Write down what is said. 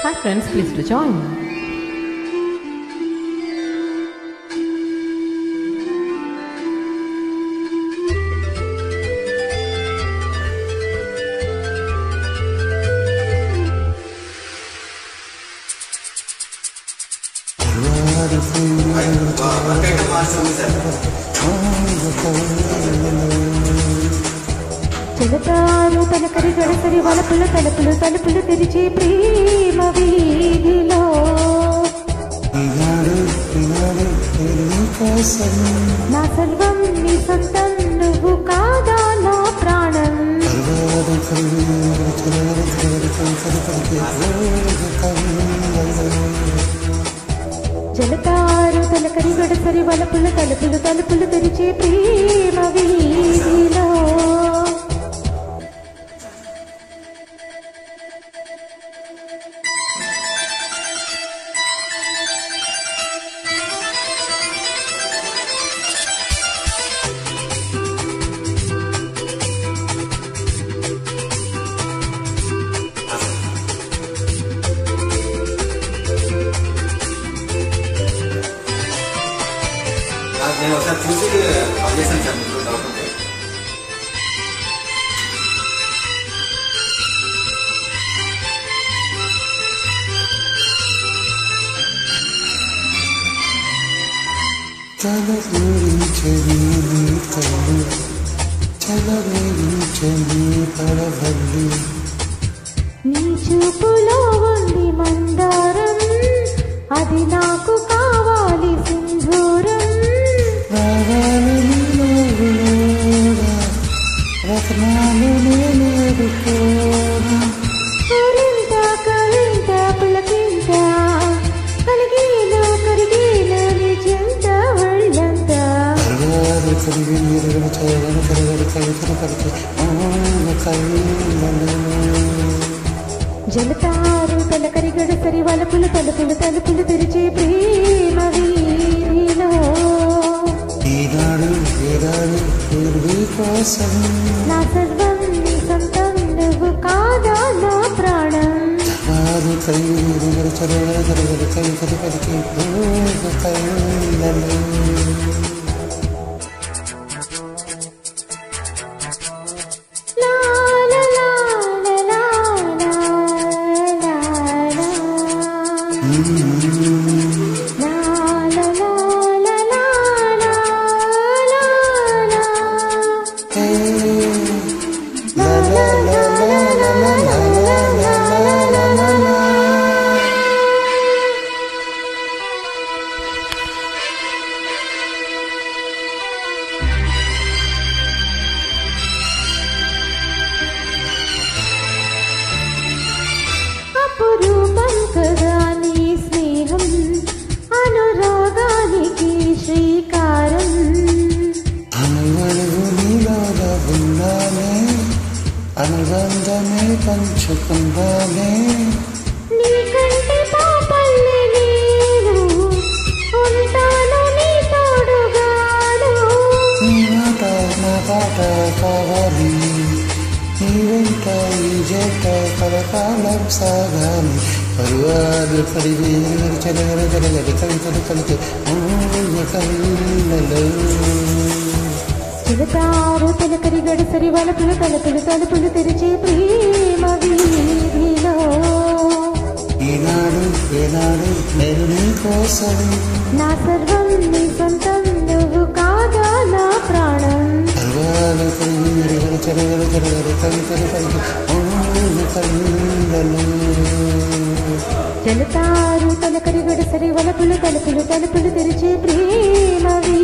Hi friends, please do join. చెలతారు తలకరి గడసరి వలపుల తలుపులు తలుపులు తెరిచి ప్రేమ వీధిలో నా సర్వం నీ సొంతం నువ్వు కాదా నా ప్రాణం జలతారు తలకరి గడసరి వలపుల తలుపులు తలుపులు తెరిచి ప్రేమ వీధిలో నాకు నేను ఒకసారి చూసి కాల్ చేశాను సార్ మీకు డౌట్ ఉంటే చలవించని నీ కళ్ళు చలవించని పడవల్లి నీ చూపులో ఉంది మందారం అది నాకు కావాలి సింధూరం రావాలి నీలోగా రత్నాలు నేనేరుకోనా కరింత కరింత పులకింత కలిగేలో కరిగేలో నీ చెంత ఒళ్ళంత కరగాలి కరిగి నీరు చదవని కరగడి కవితలు కడితే మౌన కవిలను జలతారు తలకరి గడసరి వలపులు తలుపులు తలుపులు తెరిచే ప్రేమ వీధిలో ఈనాడు ఏడాడు పూర్వీ కోసం నా సర్వం నీ సొంతం నువ్వు కాదా నా ప్రాణం వారు కైలు చదవని కరగడి కవితలు కడితే మౌన కవిలను లా లా లా లా లా లా లా లా. లా లా లా లా లా లా లా లా. లా లా లా లా లా లా లా లా లా లా లా. అపురూపం కదా నీ స్నేహం అనురాగానికి శ్రీకారం అనువనువు నీలోగా ఉందానే అనుబంధమే పంచుకుందానే నీకంటే పాపల్ని నేను ఉంటాను నీ తోడుగాను నీ మాట నా పాట కావాలి నీ వెంట ఈ జంట కలకాలం సాగాలి పరువాలు కడిగి చెలగల జరగలి కవితలు కలిపి మూల కవిలలో చిలతారు తలకరి గడసరి వలపులు తలుపులు తలుపులు తెరిచే ప్రేమ వీధిలో ఈనాడు ఏనాడు నేను నీ కోసం నా సర్వం నీ సొంతం నువ్వు కాదా నా ప్రాణం పరువాలు కడిగి చెలగల జరగలి కవితలు కలిపి మూల కవిలలో జలతారు తలకరి గడసరి వలపులు తలుపులు తలుపులు తెరిచే ప్రేమ